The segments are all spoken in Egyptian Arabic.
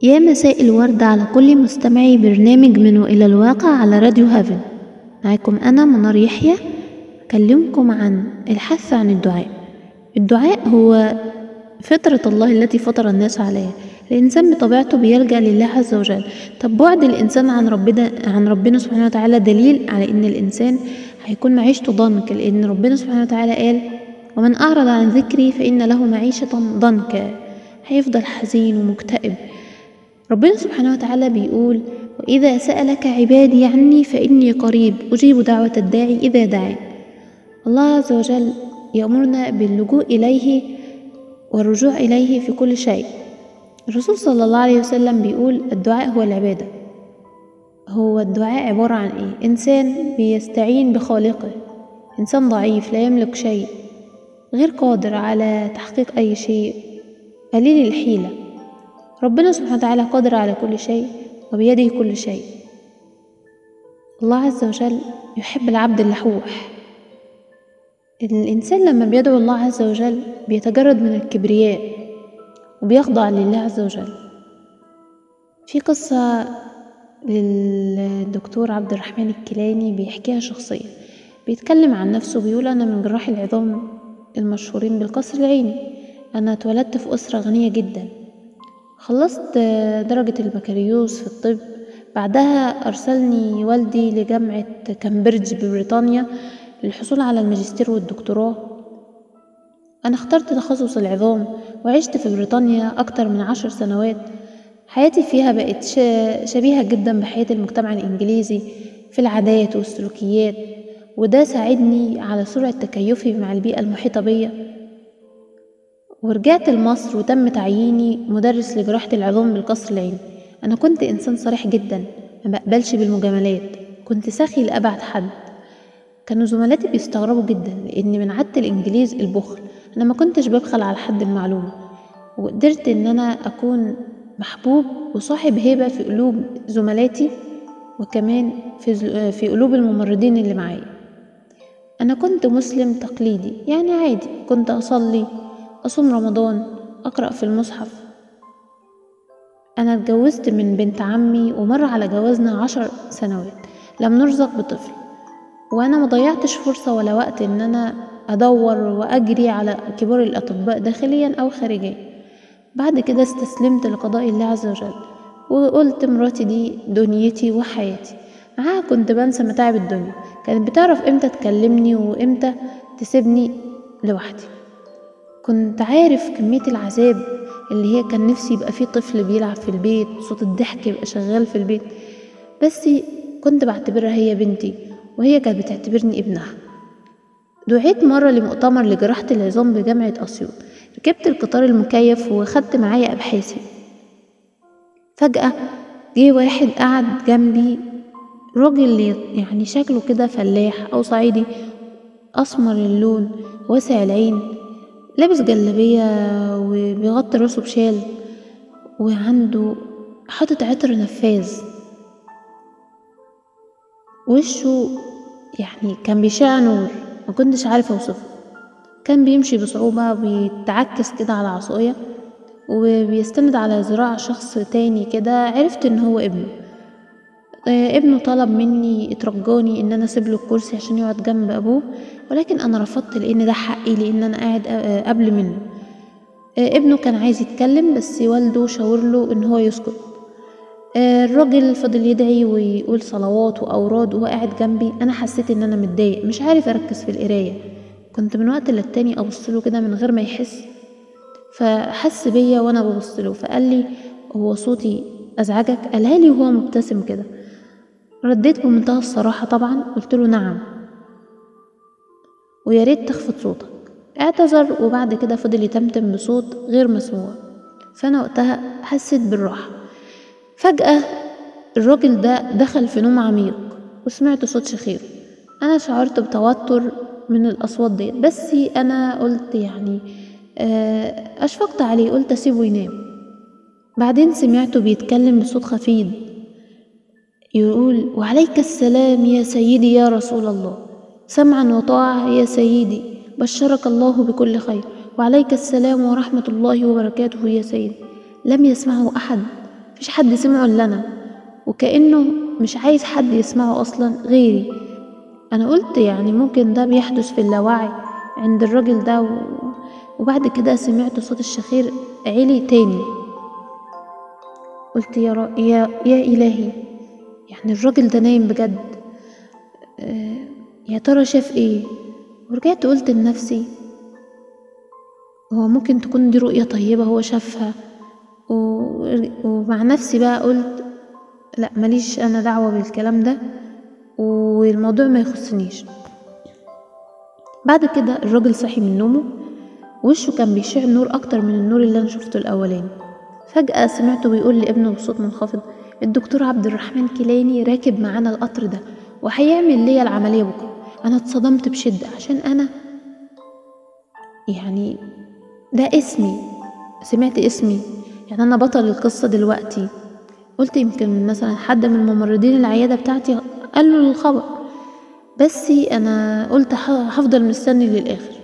يا مساء الورد على كل مستمعي برنامج من وإلى الواقع على راديو هافن معاكم أنا منار يحيى أكلمكم عن الحث عن الدعاء الدعاء هو فطرة الله التي فطر الناس عليها الإنسان بطبيعته بيلجأ لله عز وجل طب بعد الإنسان عن ربنا عن ربنا سبحانه وتعالى دليل على إن الإنسان هيكون معيشته ضنك لأن ربنا سبحانه وتعالى قال ومن أعرض عن ذكري فإن له معيشة ضنكا هيفضل حزين ومكتئب ربنا سبحانه وتعالى بيقول وإذا سألك عبادي عني فإني قريب أجيب دعوة الداعي إذا دعان الله عز وجل يأمرنا باللجوء إليه والرجوع إليه في كل شيء الرسول صلى الله عليه وسلم بيقول الدعاء هو العبادة هو الدعاء عبارة عن إيه؟ إنسان بيستعين بخالقه إنسان ضعيف لا يملك شيء غير قادر على تحقيق أي شيء قليل الحيلة ربنا سبحانه وتعالى قادر على كل شيء وبيده كل شيء الله عز وجل يحب العبد اللحوح الإنسان لما بيدعو الله عز وجل بيتجرد من الكبرياء وبيخضع لله عز وجل في قصة للدكتور عبد الرحمن الكيلاني بيحكيها شخصيا بيتكلم عن نفسه بيقول أنا من جراح العظام المشهورين بالقصر العيني أنا اتولدت في أسرة غنية جدا خلصت درجة البكالوريوس في الطب بعدها أرسلني والدي لجامعة كامبريدج ببريطانيا للحصول على الماجستير والدكتوراه أنا اخترت تخصص العظام وعشت في بريطانيا أكتر من عشر سنوات حياتي فيها بقت شبيهة جدا بحياة المجتمع الإنجليزي في العادات والسلوكيات وده ساعدني على سرعة تكيفي مع البيئة المحيطة بيا ورجعت لمصر وتم تعييني مدرس لجراحة العظام بالقصر العيني أنا كنت إنسان صريح جدا ما بقبلش بالمجاملات كنت سخي لأبعد حد كانوا زملاتي بيستغربوا جدا لأن من عادة الإنجليز البخل أنا ما كنتش ببخل على حد المعلومة وقدرت إن أنا أكون محبوب وصاحب هيبة في قلوب زملاتي وكمان في, في قلوب الممرضين اللي معايا أنا كنت مسلم تقليدي يعني عادي كنت أصلي أصوم رمضان أقرأ في المصحف أنا اتجوزت من بنت عمي ومر على جوازنا عشر سنوات لم نرزق بطفل وأنا مضيعتش فرصة ولا وقت إن أنا أدور وأجري على كبار الأطباء داخليا أو خارجيا بعد كده استسلمت لقضاء الله عز وجل وقلت مراتي دي دنيتي وحياتي معاها كنت بنسى متاعب الدنيا كانت بتعرف امتى تكلمني وامتى تسيبني لوحدي كنت عارف كمية العذاب اللي هي كان نفسي يبقى فيه طفل بيلعب في البيت صوت الضحك يبقى شغال في البيت بس كنت بعتبرها هي بنتي وهي كانت بتعتبرني ابنها دعيت مرة لمؤتمر لجراحة العظام بجامعة أسيوط ركبت القطار المكيف وخدت معايا أبحاثي فجأة جه واحد قعد جنبي راجل يعني شكله كده فلاح أو صعيدي أسمر اللون واسع العين لابس جلابية وبيغطي راسه بشال وعنده حاطط عطر نفاذ وشه يعني كان بيشع نور ما كنتش عارفة اوصفه كان بيمشي بصعوبة بيتعكس كده على عصاية وبيستند على ذراع شخص تاني كده عرفت ان هو ابنه آه ابنه طلب مني اترجاني ان انا اسيب له الكرسي عشان يقعد جنب ابوه ولكن انا رفضت لان ده حقي لان انا قاعد آه قبل منه آه ابنه كان عايز يتكلم بس والده شاور له ان هو يسكت الراجل فضل يدعي ويقول صلوات واوراد وهو قاعد جنبي انا حسيت ان انا متضايق مش عارف اركز في القرايه كنت من وقت للتاني ابص له كده من غير ما يحس فحس بيا وانا ببص له فقال لي هو صوتي ازعجك قالها لي وهو مبتسم كده رديت بمنتهى الصراحه طبعا قلت له نعم ويا ريت تخفض صوتك اعتذر وبعد كده فضل يتمتم بصوت غير مسموع فانا وقتها حسيت بالراحه فجأة الراجل ده دخل في نوم عميق وسمعت صوت شخير أنا شعرت بتوتر من الأصوات دي بس أنا قلت يعني أشفقت عليه قلت أسيبه ينام بعدين سمعته بيتكلم بصوت خفيض يقول وعليك السلام يا سيدي يا رسول الله سمعا وطاعة يا سيدي بشرك الله بكل خير وعليك السلام ورحمة الله وبركاته يا سيدي لم يسمعه أحد في مفيش حد سمعه إلا أنا وكأنه مش عايز حد يسمعه أصلا غيري أنا قلت يعني ممكن ده بيحدث في اللاوعي عند الراجل ده و... وبعد كده سمعت صوت الشخير عالي تاني قلت يا, را... يا يا إلهي يعني الراجل ده نايم بجد آه، يا ترى شاف ايه ورجعت قلت لنفسي هو ممكن تكون دي رؤية طيبة هو شافها و... ومع نفسي بقى قلت لا ماليش انا دعوة بالكلام ده والموضوع ما يخصنيش بعد كده الراجل صحي من نومه وشه كان بيشع نور اكتر من النور اللي انا شفته الاولاني فجأة سمعته بيقول لابنه بصوت منخفض الدكتور عبد الرحمن كيلاني راكب معانا القطر ده وهيعمل ليا العملية بكرة أنا اتصدمت بشدة عشان أنا يعني ده اسمي سمعت اسمي يعني أنا بطل القصة دلوقتي قلت يمكن مثلا حد من ممرضين العيادة بتاعتي قال له الخبر بس أنا قلت هفضل مستني للآخر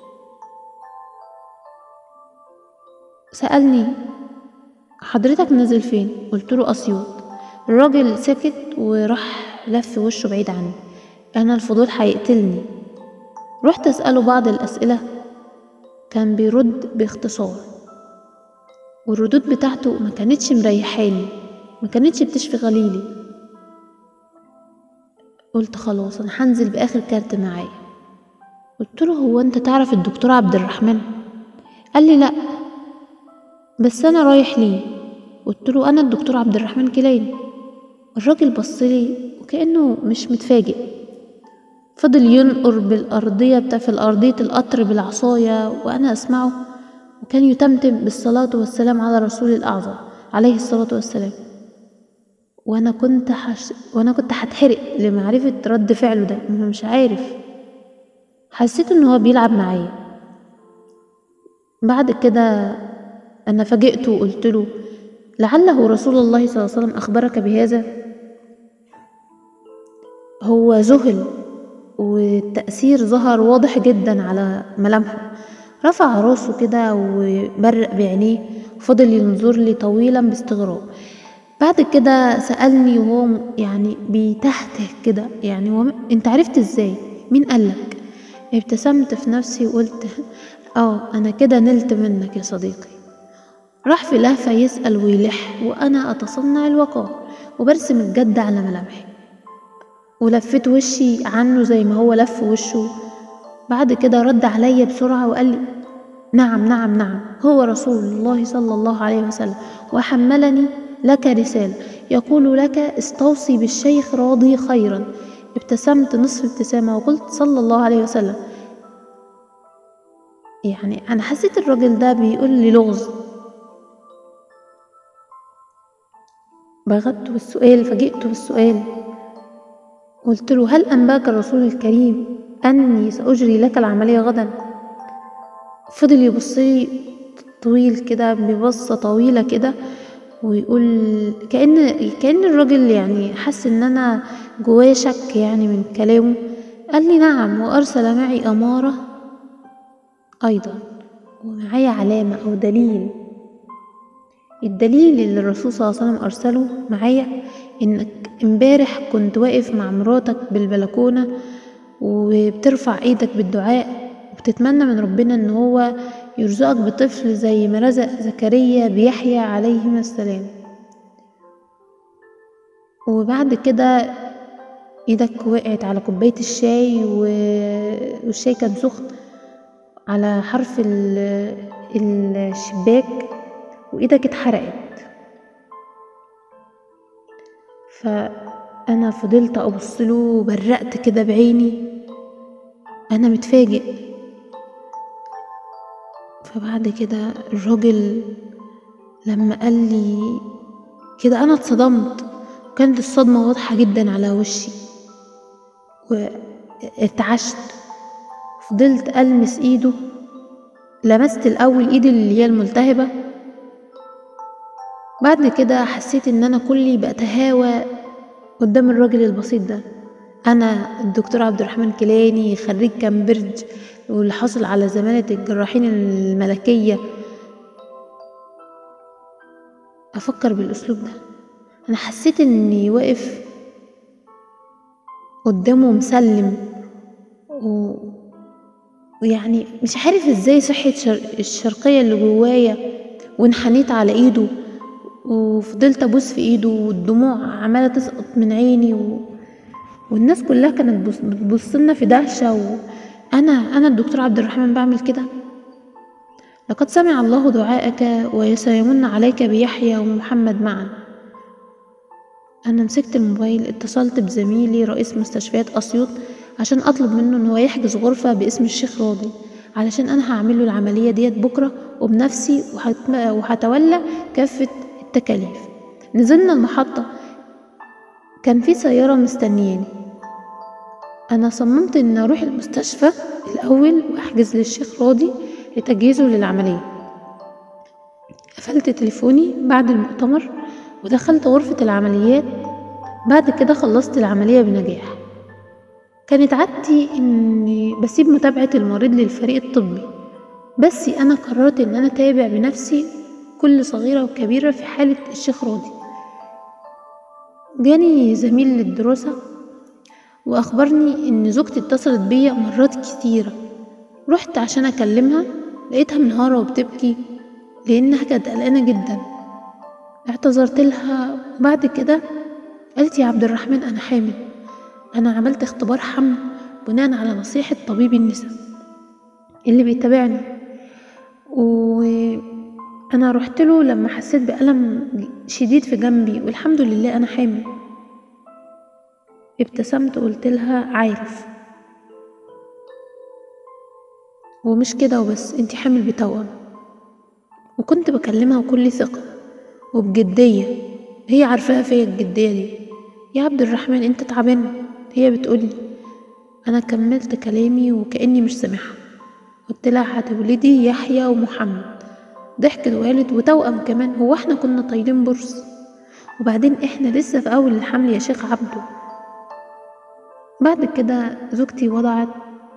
سألني حضرتك نازل فين قلت له أسيوط الراجل سكت وراح لف وشه بعيد عني أنا الفضول هيقتلني رحت أسأله بعض الأسئلة كان بيرد باختصار والردود بتاعته ما كانتش مريحاني ما كانتش بتشفي غليلي قلت خلاص انا هنزل باخر كارت معايا قلت له هو انت تعرف الدكتور عبد الرحمن قال لي لا بس انا رايح ليه قلت له انا الدكتور عبد الرحمن كيلاني الراجل بصلي وكانه مش متفاجئ فضل ينقر بالارضيه بتاع في الارضيه القطر بالعصايه وانا اسمعه وكان يتمتم بالصلاه والسلام على رسول الاعظم عليه الصلاه والسلام وانا كنت حش... وانا كنت هتحرق لمعرفه رد فعله ده انا مش عارف حسيت ان هو بيلعب معايا بعد كده انا فاجئته وقلت له لعله رسول الله صلى الله عليه وسلم اخبرك بهذا هو ذهل والتأثير ظهر واضح جدا على ملامحه رفع راسه كده وبرق بعينيه وفضل ينظر لي طويلا باستغراب بعد كده سألني وهو يعني بيتهته كده يعني هو انت عرفت ازاي مين قالك ابتسمت في نفسي وقلت اه انا كده نلت منك يا صديقي راح في لهفة يسأل ويلح وأنا أتصنع الوقار وبرسم الجد على ملامحي ولفيت وشي عنه زي ما هو لف وشه بعد كده رد عليا بسرعة وقال لي نعم نعم نعم هو رسول الله صلى الله عليه وسلم وحملني لك رسالة يقول لك استوصي بالشيخ راضي خيرا ابتسمت نصف ابتسامة وقلت صلى الله عليه وسلم يعني أنا حسيت الراجل ده بيقول لي لغز بغت بالسؤال فجئت بالسؤال قلت له هل أنباك الرسول الكريم أني سأجري لك العملية غدا فضل يبصلي طويل كده ببصة طويلة كده ويقول كأن كأن الراجل يعني حس إن أنا جوايا شك يعني من كلامه قال لي نعم وأرسل معي أمارة أيضا ومعايا علامة أو دليل الدليل اللي الرسول صلى الله عليه وسلم أرسله معايا إنك امبارح كنت واقف مع مراتك بالبلكونة وبترفع ايدك بالدعاء وبتتمنى من ربنا ان هو يرزقك بطفل زي ما رزق زكريا بيحيى عليهما السلام وبعد كده ايدك وقعت على كوباية الشاي والشاي كان سخن على حرف الشباك وايدك اتحرقت فانا فضلت ابصله وبرقت كده بعيني انا متفاجئ فبعد كده الراجل لما قال لي كده انا اتصدمت وكانت الصدمه واضحه جدا على وشي وارتعشت فضلت المس ايده لمست الاول ايدي اللي هي الملتهبه بعد كده حسيت ان انا كلي بتهاوى قدام الراجل البسيط ده انا الدكتور عبد الرحمن كيلاني خريج كامبريدج واللي حاصل على زمالة الجراحين الملكية أفكر بالأسلوب ده أنا حسيت إني واقف قدامه مسلم و... ويعني مش عارف ازاي صحة شر... الشرقية اللي جوايا وانحنيت على ايده وفضلت ابوس في ايده والدموع عمالة تسقط من عيني و... والناس كلها كانت بتبص لنا في دهشة وأنا أنا الدكتور عبد الرحمن بعمل كده لقد سمع الله دعاءك وسيمن عليك بيحيى ومحمد معا أنا مسكت الموبايل اتصلت بزميلي رئيس مستشفيات أسيوط عشان أطلب منه إن هو يحجز غرفة باسم الشيخ راضي علشان أنا هعمله العملية ديت بكرة وبنفسي وهتولى كافة التكاليف نزلنا المحطة كان في سيارة مستنياني أنا صممت إن أروح المستشفى الأول وأحجز للشيخ راضي لتجهيزه للعملية قفلت تليفوني بعد المؤتمر ودخلت غرفة العمليات بعد كده خلصت العملية بنجاح كانت عادتي إني بسيب متابعة المريض للفريق الطبي بس أنا قررت إن أنا أتابع بنفسي كل صغيرة وكبيرة في حالة الشيخ راضي جاني زميل للدراسة وأخبرني إن زوجتي اتصلت بيا مرات كتيرة رحت عشان أكلمها لقيتها منهارة وبتبكي لأنها كانت قلقانة جدا اعتذرت لها وبعد كده قالت يا عبد الرحمن أنا حامل أنا عملت اختبار حمل بناء على نصيحة طبيب النساء اللي بيتابعني وأنا رحت له لما حسيت بألم شديد في جنبي والحمد لله أنا حامل ابتسمت وقلت لها عارف ومش كده وبس انتي حامل بتوأم وكنت بكلمها بكل ثقة وبجدية هي عارفاها فيا الجدية دي يا عبد الرحمن انت تعبان هي بتقولي انا كملت كلامي وكأني مش سامعها قلت لها هتولدي يحيى ومحمد ضحكت وقالت وتوأم كمان هو احنا كنا طايلين برص وبعدين احنا لسه في اول الحمل يا شيخ عبده بعد كده زوجتي وضعت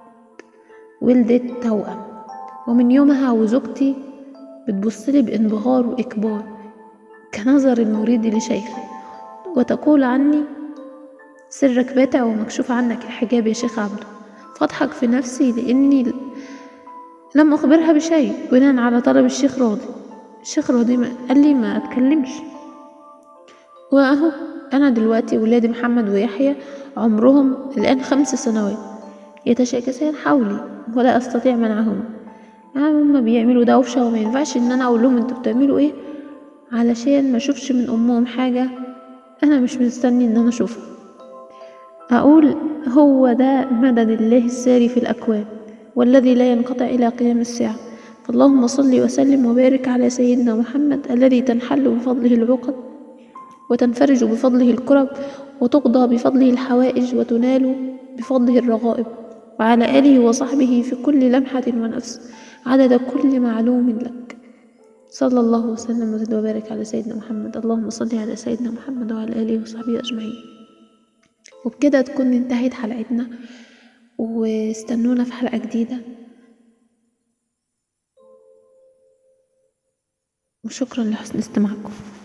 ولدت توأم ومن يومها وزوجتي بتبصلي بانبهار وإكبار كنظر المريد لشيخه وتقول عني سرك باتع ومكشوف عنك الحجاب يا شيخ عبده فاضحك في نفسي لأني لم أخبرها بشيء بناء على طلب الشيخ راضي الشيخ راضي قال لي ما أتكلمش وأهو أنا دلوقتي ولادي محمد ويحيى عمرهم الآن خمس سنوات يتشاكسان حولي ولا أستطيع منعهما يعني هما بيعملوا دوشة وما ينفعش إن أنا أقول لهم انتوا بتعملوا إيه علشان ما أشوفش من أمهم حاجة أنا مش مستني إن أنا أشوفها أقول هو ده مدد الله الساري في الأكوان والذي لا ينقطع إلى قيام الساعة فاللهم صل وسلم وبارك على سيدنا محمد الذي تنحل بفضله العقد وتنفرج بفضله الكرب وتقضى بفضله الحوائج وتنال بفضله الرغائب وعلى آله وصحبه في كل لمحة ونفس عدد كل معلوم لك صلى الله وسلم وزد وبارك على سيدنا محمد اللهم صل على سيدنا محمد وعلى آله وصحبه أجمعين وبكده تكون انتهت حلقتنا واستنونا في حلقة جديدة وشكرا لحسن استماعكم